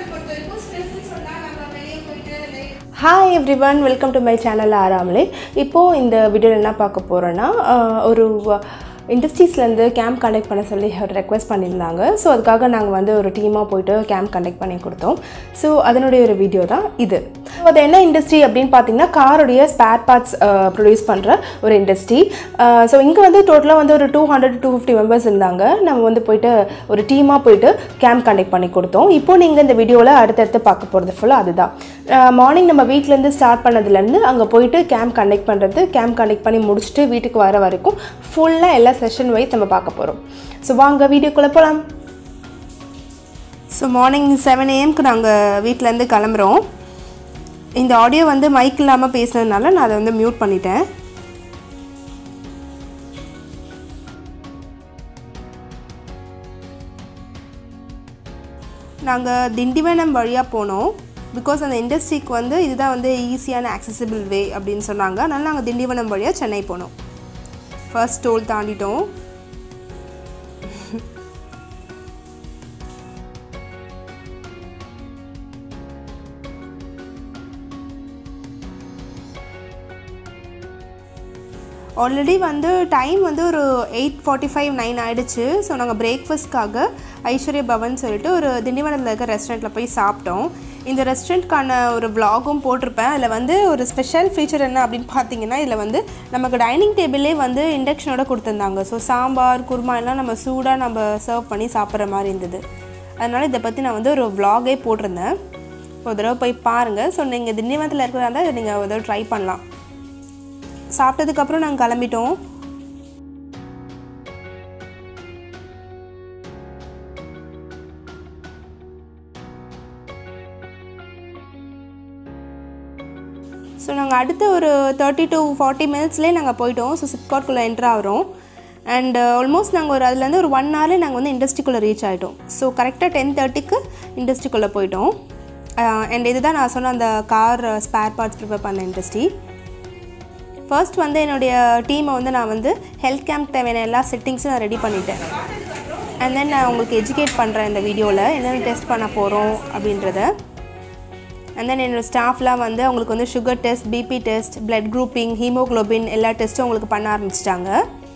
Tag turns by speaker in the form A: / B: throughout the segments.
A: பொறுத்த வரைக்கும் ஸ்ட்ரெஸ்னு சொன்னால் நம்ம வெளியே போயிட்டு like
B: hi everyone welcome to my channel ஆறாமலே இப்போது இந்த வீடியோவில் என்ன பார்க்க போகிறோன்னா ஒரு இண்டஸ்ட்ரீஸ்லேருந்து கேம்ப் கண்டக்ட் பண்ண சொல்லி ஒரு ரெக்வெஸ்ட் பண்ணியிருந்தாங்க ஸோ அதுக்காக நாங்கள் வந்து ஒரு டீமாக போயிட்டு கேம்ப் கண்டக்ட் பண்ணி கொடுத்தோம் ஸோ அதனுடைய ஒரு வீடியோ தான் இது So, அது என்ன இண்டஸ்ட்ரி அப்படின்னு பார்த்தீங்கன்னா காருடைய ஸ்பேர் பார்ட்ஸ் ப்ரொடியூஸ் பண்ணுற ஒரு இண்டஸ்ட்ரி ஸோ இங்கே வந்து டோட்டலாக வந்து ஒரு two hundred two fifty members இருந்தாங்க நம்ம வந்து போயிட்டு ஒரு டீமாக போயிட்டு கேம்ப் கண்டக்ட் பண்ணி கொடுத்தோம் இப்போ நீங்கள் இந்த வீடியோவில் அடுத்தடுத்து பார்க்க போகிறது ஃபுல்லாக அதுதான் மார்னிங் நம்ம வீட்டிலேருந்து ஸ்டார்ட் பண்ணதுலேருந்து அங்கே போயிட்டு கேம்ப் கண்டக்ட் பண்ணுறது கேம்ப் கண்டக்ட் பண்ணி முடிச்சுட்டு வீட்டுக்கு வர வரைக்கும் ஃபுல்லாக எல்லா செஷன் வைஸ் நம்ம பார்க்க போகிறோம் ஸோ வாங்க வீடியோக்குள்ளே போகலாம் ஸோ மார்னிங் செவன் ஏஎம்க்கு நாங்கள் வீட்டிலேருந்து கிளம்புறோம் இந்த ஆடியோ வந்து மைக் இல்லாமல் பேசுனதுனால நான் அதை வந்து மியூட் பண்ணிட்டேன் நாங்கள் திண்டிவனம் வழியாக போனோம் பிகாஸ் அந்த இண்டஸ்ட்ரிக்கு வந்து இதுதான் வந்து ஈஸியான ஆக்சசிபிள் வே அப்படின்னு சொன்னாங்க அதனால் நாங்கள் திண்டிவனம் வழியாக சென்னை போனோம் ஃபர்ஸ்ட் டோல் தாண்டிட்டோம் ஆல்ரெடி வந்து டைம் வந்து ஒரு எயிட் ஃபார்ட்டி ஃபைவ் நைன் ஆகிடுச்சு ஸோ நாங்கள் பிரேக்ஃபாஸ்ட்காக ஐஸ்வர்யா பவன் சொல்லிட்டு ஒரு திண்டிவனத்தில் இருக்க ரெஸ்டாரண்ட்டில் போய் சாப்பிட்டோம் இந்த ரெஸ்டாரண்ட்கான ஒரு vlogகும் போட்டிருப்பேன் அதில் வந்து ஒரு ஸ்பெஷல் ஃபீச்சர் என்ன அப்படின்னு பார்த்தீங்கன்னா இதில் வந்து நமக்கு டைனிங் டேபிளே வந்து இண்டக்ஷனோட கொடுத்துருந்தாங்க ஸோ சாம்பார் குருமா எல்லாம் நம்ம சூடாக நம்ம சர்வ் பண்ணி சாப்பிட்ற மாதிரி இருந்தது அதனால் இதை பற்றி நான் வந்து ஒரு vlog-ஏ போட்டிருந்தேன் ஒரு தடவை போய் பாருங்கள் ஸோ நீங்கள் திண்டிவனத்தில் இருக்கிறதா இருந்தால் இதை நீங்கள் ஒரு தடவை ட்ரை பண்ணலாம் சாப்பிட்டதுக்கப்புறம் நாங்கள் கிளம்பிட்டோம் ஸோ நாங்கள் அடுத்த ஒரு தேர்ட்டி டு ஃபார்ட்டி மினிட்ஸ்லேயே நாங்கள் போயிட்டோம் ஸோ சிப்காட்குள்ளே என்ட்ரு ஆகிறோம் அண்ட் ஆல்மோஸ்ட் நாங்கள் ஒரு அதுலேருந்து ஒரு ஒன் ஹவர்லேயே நாங்கள் வந்து இண்டஸ்ட்ரிக்குள்ளே ரீச் ஆகிட்டோம் ஸோ கரெக்டாக டென் தேர்ட்டிக்கு இண்டஸ்ட்ரிக்குள்ளே போயிட்டோம் அண்ட் இதுதான் நான் சொன்ன அந்த கார் ஸ்பேர் பார்ட்ஸ் ப்ரிப்பேர் பண்ண இண்டஸ்ட்ரி ஃபர்ஸ்ட் வந்து என்னுடைய டீமை வந்து நான் வந்து ஹெல்த் கேம்ப் தேவையான எல்லா செட்டிங்ஸும் நான் ரெடி பண்ணிட்டேன் அண்ட் தென் நான் உங்களுக்கு எஜுகேட் பண்ணுறேன் இந்த வீடியோவில் என்னென்ன டெஸ்ட் பண்ண போகிறோம் அப்படின்றத அண்ட் தென் என்னோடய ஸ்டாஃப்லாம் வந்து அவங்களுக்கு வந்து sugar test BP test blood grouping haemoglobin எல்லா டெஸ்ட்டும் உங்களுக்கு பண்ண ஆரம்பிச்சிட்டாங்க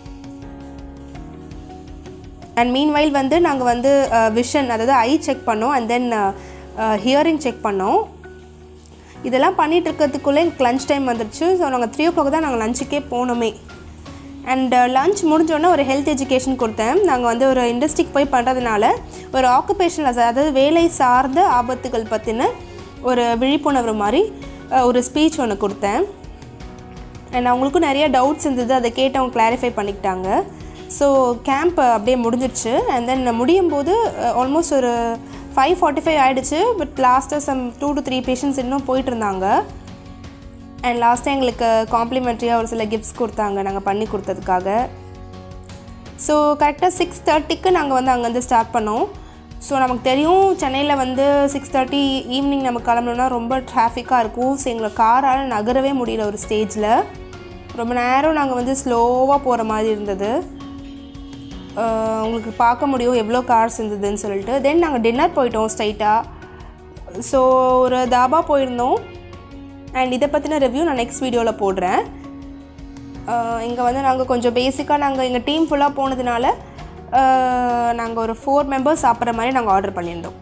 B: அண்ட் மீன்வைல் வந்து நாங்கள் வந்து விஷன் அதாவது ஐ செக் பண்ணோம் அண்ட் தென் ஹியரிங் செக் பண்ணோம் இதெல்லாம் பண்ணிட்டு இருக்கிறதுக்குள்ளே எனக்கு லஞ்ச் டைம் வந்துருச்சு ஸோ நாங்கள் த்ரீ ஓ கிளாக் தான் நாங்கள் லஞ்சுக்கே போனோமே அண்ட் லஞ்ச் முடிஞ்சோடனே ஒரு ஹெல்த் எஜுகேஷன் கொடுத்தேன் நாங்கள் வந்து ஒரு இண்டஸ்ட்ரிக்கு போய் பண்ணுறதுனால ஒரு ஆக்குபேஷனல் அதாவது வேலை சார்ந்த ஆபத்துகள் பற்றின ஒரு விழிப்புணர்வு மாதிரி அஹ், ஒரு ஸ்பீச் ஒன்று கொடுத்தேன் அண்ட் அவங்களுக்கும் நிறைய டவுட்ஸ் இருந்தது அதை கேட்டு அவங்க கிளாரிஃபை பண்ணிக்கிட்டாங்க ஸோ கேம்ப் அப்படியே முடிஞ்சிருச்சு அண்ட் தென் முடியும் போது ஆல்மோஸ்ட் ஒரு ஃபைவ் ஃபார்ட்டி ஃபைவ் ஆகிடுச்சு பட் லாஸ்ட்டாக some two to three patients இன்னும் போயிட்டு இருந்தாங்க அண்ட் லாஸ்ட்டாக எங்களுக்கு காம்ப்ளிமெண்ட்ரியாக ஒரு சில கிஃப்ட்ஸ் கொடுத்தாங்க நாங்கள் பண்ணி கொடுத்ததுக்காக ஸோ கரெக்டாக சிக்ஸ் தேர்ட்டிக்கு நாங்கள் வந்து அங்கேருந்து ஸ்டார்ட் பண்ணோம் ஸோ நமக்கு தெரியும் சென்னையில் வந்து சிக்ஸ் தேர்ட்டி ஈவினிங் நம்ம கிளம்பணுன்னா ரொம்ப டிராஃபிக்காக இருக்கும் ஸோ எங்களை காரால் நகரவே முடியல ஒரு ஸ்டேஜில் ரொம்ப நேரம் நாங்கள் வந்து ஸ்லோவாக போகிற மாதிரி இருந்தது ஆஹ் உங்களுக்கு பார்க்க முடியும் எவ்வளோ கார்ஸ் இருந்ததுன்னு சொல்லிட்டு தென் நாங்கள் டின்னர் போயிட்டோம் ஸ்ட்ரைட்டாக ஸோ ஒரு தாபா போயிருந்தோம் அண்ட் இதை பற்றின ரிவ்யூ நான் நெக்ஸ்ட் வீடியோவில் போடுறேன் இங்கே வந்து நாங்கள் கொஞ்சம் பேசிக்காக நாங்கள் எங்கள் டீம் ஃபுல்லாக போனதுனால நாங்கள் ஒரு ஃபோர் மெம்பர்ஸ் சாப்பிட்ற மாதிரி நாங்கள் ஆர்டர் பண்ணியிருந்தோம்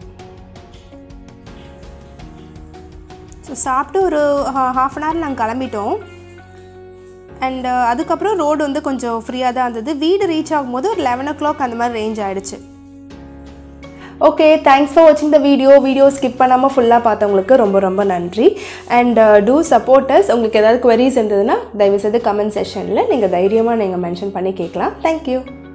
B: ஸோ சாப்பிட்டு ஒரு ஹாஃப் அன் ஹவர் நாங்கள் கிளம்பிட்டோம் அண்ட் அதுக்கப்புறம் ரோடு வந்து கொஞ்சம் ஃப்ரீயாக தான் இருந்தது வீடு ரீச் ஆகும்போது ஒரு லெவன் ஓ கிளாக் அந்த மாதிரி ரேஞ்ச் ஆகிடுச்சு
C: ஓகே தேங்க்ஸ் ஃபார் வாட்சிங் த வீடியோ வீடியோ ஸ்கிப் பண்ணாமல் ஃபுல்லாக பார்த்தவங்களுக்கு ரொம்ப ரொம்ப நன்றி அண்ட் டூ சப்போர்ட்டர்ஸ் உங்களுக்கு ஏதாவது queries இருந்ததுன்னா தயவுசெய்து கமெண்ட் செஷனில் நீங்கள் தைரியமாக நீங்கள் மென்ஷன் பண்ணி கேட்கலாம் தேங்க்யூ